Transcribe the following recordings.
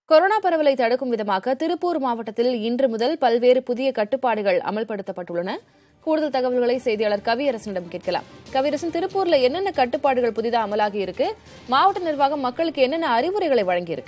corona பரவலை தடுக்கும் விதமாக திருப்பூர் மாவட்டத்தில் இன்று முதல் பல்வேறு புதிய கட்டுப்பாடுகள் அமல்படுத்தப்பட்டுள்ளன கூடுதல் தகவல்களை செய்தியாளர் கவியரசனிடம் கேட்கலாம் கவியரசன் திருப்பூர்ல என்னென்ன கட்டுப்பாடுகள் புதிதா அமலாகி இருக்கு மாவட்ட நிர்வாகம் மக்களுக்கு என்னென்ன அறிவுரைகளை வழங்கியிருக்கு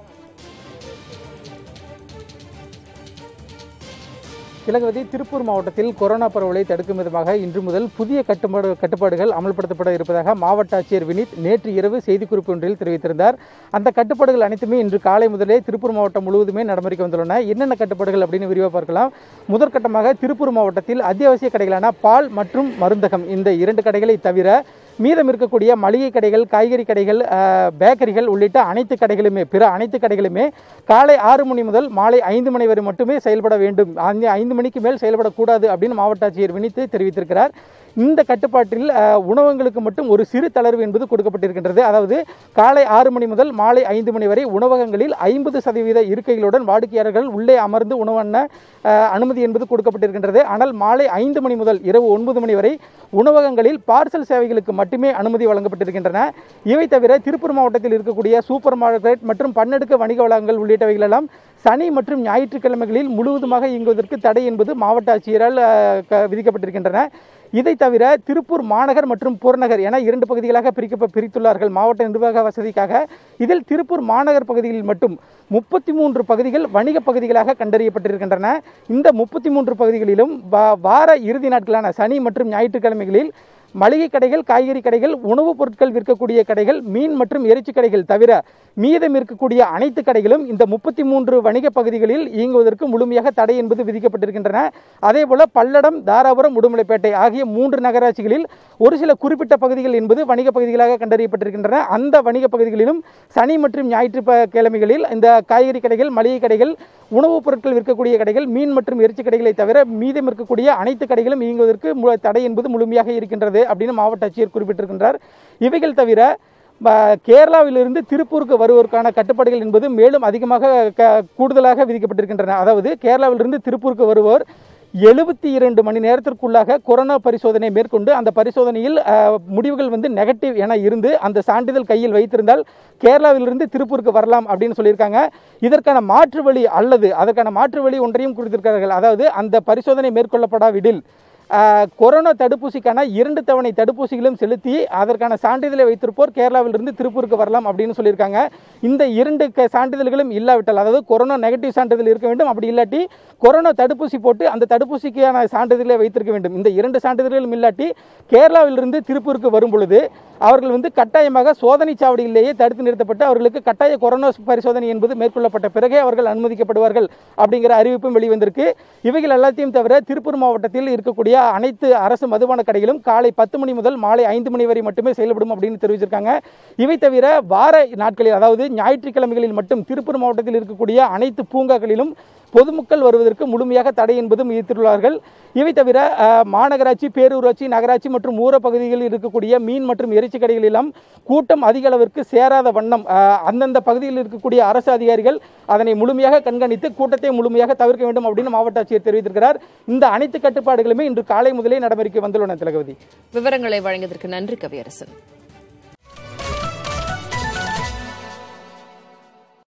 திலகவதி திருப்பூர் மாவட்டத்தில் கொரோனா பரவலை தடுக்கும் விதமாக இன்று முதல் புதிய கட்டுப்பாடு கட்டுப்பாடுகள் அமல்படுத்தப்பட இருப்பதாக மாவட்ட ஆட்சியர் வினித் நேற்று இரவு செய்திக்குறிப்பு ஒன்றில் தெரிவித்திருந்தார் அந்த கட்டுப்பாடுகள் அனைத்துமே இன்று காலை முதலே திருப்பூர் மாவட்டம் முழுவதுமே நடைமுறைக்கு வந்துள்ளன என்னென்ன கட்டுப்பாடுகள் அப்படின்னு விரிவாக பார்க்கலாம் முதற்கட்டமாக திருப்பூர் மாவட்டத்தில் அத்தியாவசிய கடைகளான பால் மற்றும் மருந்தகம் இந்த இரண்டு கடைகளை தவிர மீதம் இருக்கக்கூடிய மளிகை கடைகள் காய்கறி கடைகள் அஹ், பேக்கரிகள் உள்ளிட்ட அனைத்து கடைகளுமே பிற அனைத்து கடைகளுமே காலை ஆறு மணி முதல் மாலை ஐந்து மணி வரை மட்டுமே செயல்பட வேண்டும் அந்த ஐந்து மணிக்கு மேல் செயல்படக்கூடாது அப்படின்னு மாவட்ட ஆட்சியர் வினித்து தெரிவித்திருக்கிறார் இந்த கட்டுப்பாட்டில் அஹ், உணவகங்களுக்கு மட்டும் ஒரு சிறு தளர்வு என்பது கொடுக்கப்பட்டிருக்கின்றது அதாவது காலை ஆறு மணி முதல் மாலை ஐந்து மணி வரை உணவகங்களில் ஐம்பது சதவீத இருக்கைகளுடன் வாடிக்கையாளர்கள் உள்ளே அமர்ந்து உணவண்ண அஹ், அனுமதி என்பது கொடுக்கப்பட்டிருக்கின்றது ஆனால் மாலை ஐந்து மணி முதல் இரவு ஒன்பது மணி வரை உணவகங்களில் பார்சல் சேவைகளுக்கு மட்டுமே அனுமதி வழங்கப்பட்டிருக்கின்றன இவை தவிர திருப்பூர் மாவட்டத்தில் இருக்கக்கூடிய சூப்பர் மார்க்கெட் மற்றும் பன்னெடுக்க வணிக வளாகங்கள் உள்ளிட்டவைகள் எல்லாம் சனி மற்றும் ஞாயிற்றுக்கிழமைகளில் முழுவதுமாக இயங்குவதற்கு தடை என்பது மாவட்ட ஆட்சியரால் அஹ், க- விதிக்கப்பட்டிருக்கின்றன இதை தவிர திருப்பூர் மாநகர் மற்றும் புறநகர் என இரண்டு பகுதிகளாக பிரிக்க பிரித்துள்ளார்கள் மாவட்ட நிர்வாக வசதிக்காக இதில் திருப்பூர் மாநகர் பகுதியில் மட்டும் முப்பத்தி மூன்று பகுதிகள் வணிக பகுதிகளாக கண்டறியப்பட்டிருக்கின்றன இந்த முப்பத்தி மூன்று பகுதிகளிலும் வா- வார இறுதி நாட்களான சனி மற்றும் ஞாயிற்றுக்கிழமைகளில் மளிகை கடைகள் காய்கறி கடைகள் உணவுப் பொருட்கள் விற்கக்கூடிய கடைகள் மீன் மற்றும் இறைச்சி கடைகள் தவிர மீதம் இருக்கக்கூடிய அனைத்து கடைகளும் இந்த முப்பத்தி மூன்று வணிக பகுதிகளில் இயங்குவதற்கு முழுமையாக தடை என்பது விதிக்கப்பட்டிருக்கின்றன அதே போல பல்லடம் தாராபுரம் உடுமலைப்பேட்டை ஆகிய மூன்று நகராட்சிகளில் ஒரு சில குறிப்பிட்ட பகுதிகள் என்பது வணிக பகுதிகளாக கண்டறியப்பட்டிருக்கின்றன அந்த வணிக பகுதிகளிலும் சனி மற்றும் ஞாயிற்று ப- கிழமைகளில் இந்த காய்கறி கடைகள் மளிகை கடைகள் உணவுப் பொருட்கள் விற்கக்கூடிய கடைகள் மீன் மற்றும் இறைச்சி கடைகளை தவிர மீதம் இருக்கக்கூடிய அனைத்து கடைகளும் இயங்குவதற்கு மு- தடை என்பது முழுமையாக இருக்கின்றது அப்படின்னு மாவட்ட ஆட்சியர் குறிப்பிட்டிருக்கின்றார் இவைகள் தவிர ப- கேரளாவிலிருந்து திருப்பூருக்கு வருவோருக்கான கட்டுப்பாடுகள் என்பது மேலும் அதிகமாக க- கூடுதலாக விதிக்கப்பட்டிருக்கின்றன அதாவது கேரளாவிலிருந்து திருப்பூருக்கு வருவோர் எழுபத்தி இரண்டு மணி நேரத்திற்குள்ளாக கொரோனா பரிசோதனை மேற்கொண்டு அந்த பரிசோதனையில் அஹ், முடிவுகள் வந்து நெகட்டிவ் என இருந்து அந்த சான்றிதழ் கையில் வைத்திருந்தால் கேரளாவிலிருந்து திருப்பூருக்கு வரலாம் அப்படின்னு சொல்லியிருக்காங்க இதற்கான மாற்று வழி அல்லது அதற்கான மாற்று வழி ஒன்றையும் கொடுத்திருக்கிறார்கள் அதாவது அந்த பரிசோதனை மேற்கொள்ளப்படாவிடில் ஆஹ், கொரோனா தடுப்பூசிக்கான இரண்டு தவணை தடுப்பூசிகளும் செலுத்தி அதற்கான சான்றிதழை வைத்திருப்போர் கேரளாவிலிருந்து திருப்பூருக்கு வரலாம் அப்படின்னு சொல்லியிருக்காங்க இந்த இரண்டு க- சான்றிதழ்களும் இல்லாவிட்டால் அதாவது கொரோனா நெகட்டிவ் சான்றிதழ் இருக்க வேண்டும் அப்படி இல்லாட்டி கொரோனா தடுப்பூசி போட்டு அந்த தடுப்பூசிக்கான சான்றிதழை வைத்திருக்க வேண்டும் இந்த இரண்டு சான்றிதழ்களும் இல்லாட்டி கேரளாவிலிருந்து திருப்பூருக்கு வரும் பொழுது அவர்கள் வந்து கட்டாயமாக சோதனை சாவடியிலேயே தடுத்து நிறுத்தப்பட்டு அவர்களுக்கு கட்டாய கொரோனா பரிசோதனை என்பது மேற்கொள்ளப்பட்ட பிறகே அவர்கள் அனுமதிக்கப்படுவார்கள் அப்படிங்கிற அறிவிப்பும் வெளிவந்திருக்கு இவைகள் எல்லாத்தையும் தவிர திருப்பூர் மாவட்டத்தில் இருக்கக்கூடிய அனைத்து அரசு மதுபான கடைகளும் காலை பத்து மணி முதல் மாலை ஐந்து மணி வரை மட்டுமே செயல்படும் அப்படின்னு தெரிவிச்சிருக்காங்க இவை தவிர வார நாட்களில் அதாவது ஞாயிற்றுக்கிழமைகளில் மட்டும் திருப்பூர் மாவட்டத்தில் இருக்கக்கூடிய அனைத்து பூங்காக்களிலும் பொதுமக்கள் வருவதற்கு முழுமையாக தடை என்பதும் விதித்துள்ளார்கள் இவை தவிர அஹ், மாநகராட்சி பேரூராட்சி நகராட்சி மற்றும் ஊர பகுதிகளில் இருக்கக்கூடிய மீன் மற்றும் இறைச்சி கடைகளெல்லாம் கூட்டம் அதிக அளவிற்கு சேராத வண்ணம் அஹ், அந்தந்த பகுதியில் இருக்கக்கூடிய அரசு அதிகாரிகள் அதனை முழுமையாக கண்காணித்து கூட்டத்தை முழுமையாக தவிர்க்க வேண்டும் அப்படின்னு மாவட்ட ஆட்சியர் தெரிவித்திருக்கிறார் இந்த அனைத்து கட்டுப்பாடுகளுமே இன்று காலை முதலே நடைமுறைக்கு வந்துள்ளன திலகவதி விவரங்களை வழங்கியதற்கு நன்றி கவியரசன்